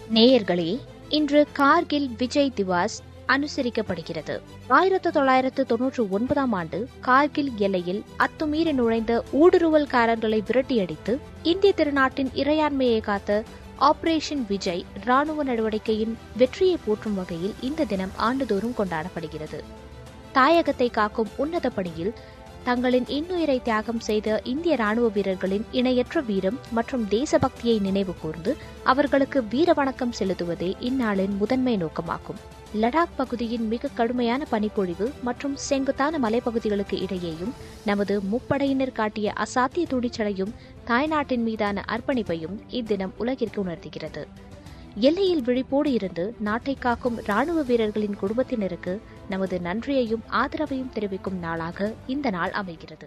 நேயர்களே இன்று கார்கில் விஜய் திவாஸ் அனுசரிக்கப்படுகிறது ஆயிரத்து தொள்ளாயிரத்து தொன்னூற்று ஒன்பதாம் ஆண்டு கார்கில் எல்லையில் அத்துமீறி நுழைந்த ஊடுருவல்காரர்களை விரட்டியடித்து இந்திய திருநாட்டின் இறையாண்மையை காத்த ஆபரேஷன் விஜய் ராணுவ நடவடிக்கையின் வெற்றியை போற்றும் வகையில் இந்த தினம் ஆண்டுதோறும் கொண்டாடப்படுகிறது தாயகத்தை காக்கும் உன்னத பணியில் தங்களின் இன்னுயிரை தியாகம் செய்த இந்திய ராணுவ வீரர்களின் இணையற்ற வீரம் மற்றும் தேசபக்தியை நினைவு கூர்ந்து அவர்களுக்கு வீர வணக்கம் செலுத்துவதே இந்நாளின் முதன்மை நோக்கமாகும் லடாக் பகுதியின் மிக கடுமையான பனிப்பொழிவு மற்றும் செங்குத்தான மலைப்பகுதிகளுக்கு இடையேயும் நமது முப்படையினர் காட்டிய அசாத்திய துணிச்சலையும் தாய்நாட்டின் மீதான அர்ப்பணிப்பையும் இத்தினம் உலகிற்கு உணர்த்துகிறது எல்லையில் விழிப்போடு இருந்து நாட்டை காக்கும் ராணுவ வீரர்களின் குடும்பத்தினருக்கு நமது நன்றியையும் ஆதரவையும் தெரிவிக்கும் நாளாக இந்த நாள் அமைகிறது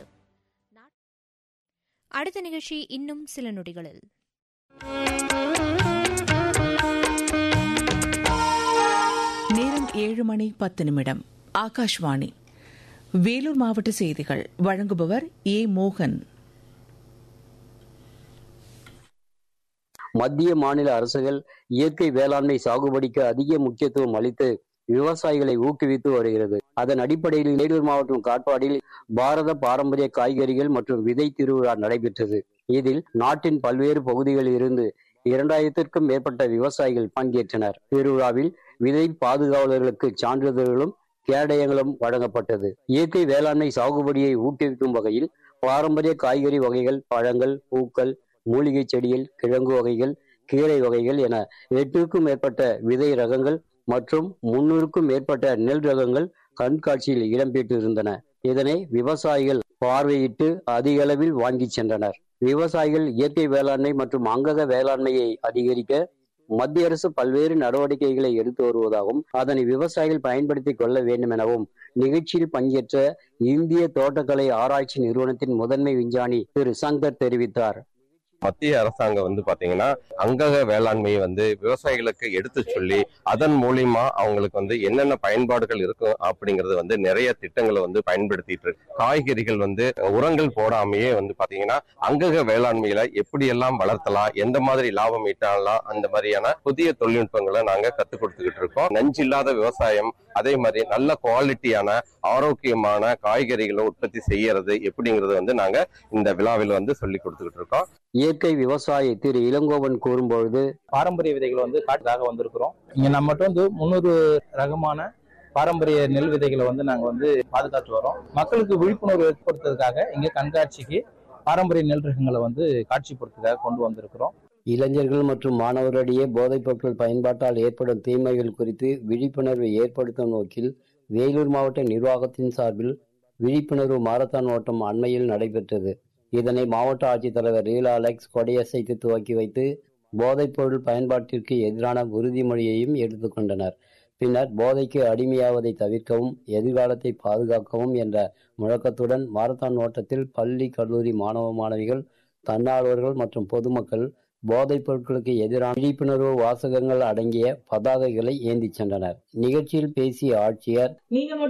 அடுத்த நிகழ்ச்சி இன்னும் சில நொடிகளில் நேரம் ஏழு மணி பத்து நிமிடம் ஆகாஷ்வாணி வேலூர் மாவட்ட செய்திகள் வழங்குபவர் ஏ மோகன் மத்திய மாநில அரசுகள் இயற்கை வேளாண்மை சாகுபடிக்கு அதிக முக்கியத்துவம் அளித்து விவசாயிகளை ஊக்குவித்து வருகிறது அதன் அடிப்படையில் வேலூர் மாவட்டம் காட்பாடில் பாரத பாரம்பரிய காய்கறிகள் மற்றும் விதை திருவிழா நடைபெற்றது இதில் நாட்டின் பல்வேறு பகுதிகளில் இருந்து இரண்டாயிரத்திற்கும் மேற்பட்ட விவசாயிகள் பங்கேற்றனர் திருவிழாவில் விதை பாதுகாவலர்களுக்கு சான்றிதழ்களும் கேடயங்களும் வழங்கப்பட்டது இயற்கை வேளாண்மை சாகுபடியை ஊக்குவிக்கும் வகையில் பாரம்பரிய காய்கறி வகைகள் பழங்கள் பூக்கள் மூலிகை செடிகள் கிழங்கு வகைகள் கீரை வகைகள் என எட்டுக்கும் மேற்பட்ட விதை ரகங்கள் மற்றும் முன்னூறுக்கும் மேற்பட்ட நெல் ரகங்கள் கண்காட்சியில் இடம்பெற்றிருந்தன இதனை விவசாயிகள் பார்வையிட்டு அதிக அளவில் வாங்கி சென்றனர் விவசாயிகள் இயற்கை வேளாண்மை மற்றும் அங்கக வேளாண்மையை அதிகரிக்க மத்திய அரசு பல்வேறு நடவடிக்கைகளை எடுத்து வருவதாகவும் அதனை விவசாயிகள் பயன்படுத்திக் கொள்ள வேண்டும் எனவும் நிகழ்ச்சியில் பங்கேற்ற இந்திய தோட்டக்கலை ஆராய்ச்சி நிறுவனத்தின் முதன்மை விஞ்ஞானி திரு சங்கர் தெரிவித்தார் மத்திய அரசாங்கம் வந்து பாத்தீங்கன்னா அங்கக வேளாண்மையை வந்து விவசாயிகளுக்கு எடுத்து சொல்லி அதன் மூலியமா அவங்களுக்கு வந்து என்னென்ன பயன்பாடுகள் இருக்கும் அப்படிங்கறது வந்து நிறைய திட்டங்களை வந்து பயன்படுத்திட்டு இருக்கு காய்கறிகள் வந்து உரங்கள் போடாமையே வந்து பாத்தீங்கன்னா அங்கக வேளாண்மையில எப்படி எல்லாம் வளர்த்தலாம் எந்த மாதிரி லாபம் ஈட்டலாம் அந்த மாதிரியான புதிய தொழில்நுட்பங்களை நாங்க கத்துக் கொடுத்துக்கிட்டு இருக்கோம் நஞ்சு இல்லாத விவசாயம் அதே மாதிரி நல்ல குவாலிட்டியான ஆரோக்கியமான காய்கறிகளை உற்பத்தி செய்யறது எப்படிங்கறது வந்து நாங்க இந்த விழாவில் வந்து சொல்லி கொடுத்துக்கிட்டு இருக்கோம் இயற்கை விவசாயி திரு இளங்கோவன் கூறும்பொழுது பாரம்பரிய விதைகள் வந்து காட்டுக்காக வந்திருக்கிறோம் இங்க நம்மகிட்ட வந்து முன்னூறு ரகமான பாரம்பரிய நெல் விதைகளை வந்து நாங்க வந்து பாதுகாத்து வரோம் மக்களுக்கு விழிப்புணர்வு ஏற்படுத்துறதுக்காக இங்க கண்காட்சிக்கு பாரம்பரிய நெல் ரகங்களை வந்து காட்சிப்படுத்துறதுக்காக கொண்டு வந்திருக்கிறோம் இளைஞர்கள் மற்றும் மாணவர்களிடையே போதைப் பொருட்கள் பயன்பாட்டால் ஏற்படும் தீமைகள் குறித்து விழிப்புணர்வை ஏற்படுத்தும் நோக்கில் வேலூர் மாவட்ட நிர்வாகத்தின் சார்பில் விழிப்புணர்வு மாரத்தான் ஓட்டம் அண்மையில் நடைபெற்றது இதனை மாவட்ட ஆட்சித்தலைவர் ரீலா அலெக்ஸ் கொடையசைத்து துவக்கி வைத்து போதைப் பொருள் பயன்பாட்டிற்கு எதிரான உறுதிமொழியையும் எடுத்துக்கொண்டனர் பின்னர் போதைக்கு அடிமையாவதை தவிர்க்கவும் எதிர்காலத்தை பாதுகாக்கவும் என்ற முழக்கத்துடன் மாரத்தான் ஓட்டத்தில் பள்ளி கல்லூரி மாணவ மாணவிகள் தன்னார்வர்கள் மற்றும் பொதுமக்கள் போதைப் பொருட்களுக்கு எதிரான விழிப்புணர்வு வாசகங்கள் அடங்கிய பதாகைகளை ஏந்திச் சென்றனர் நிகழ்ச்சியில் பேசிய ஆட்சியர் நீங்க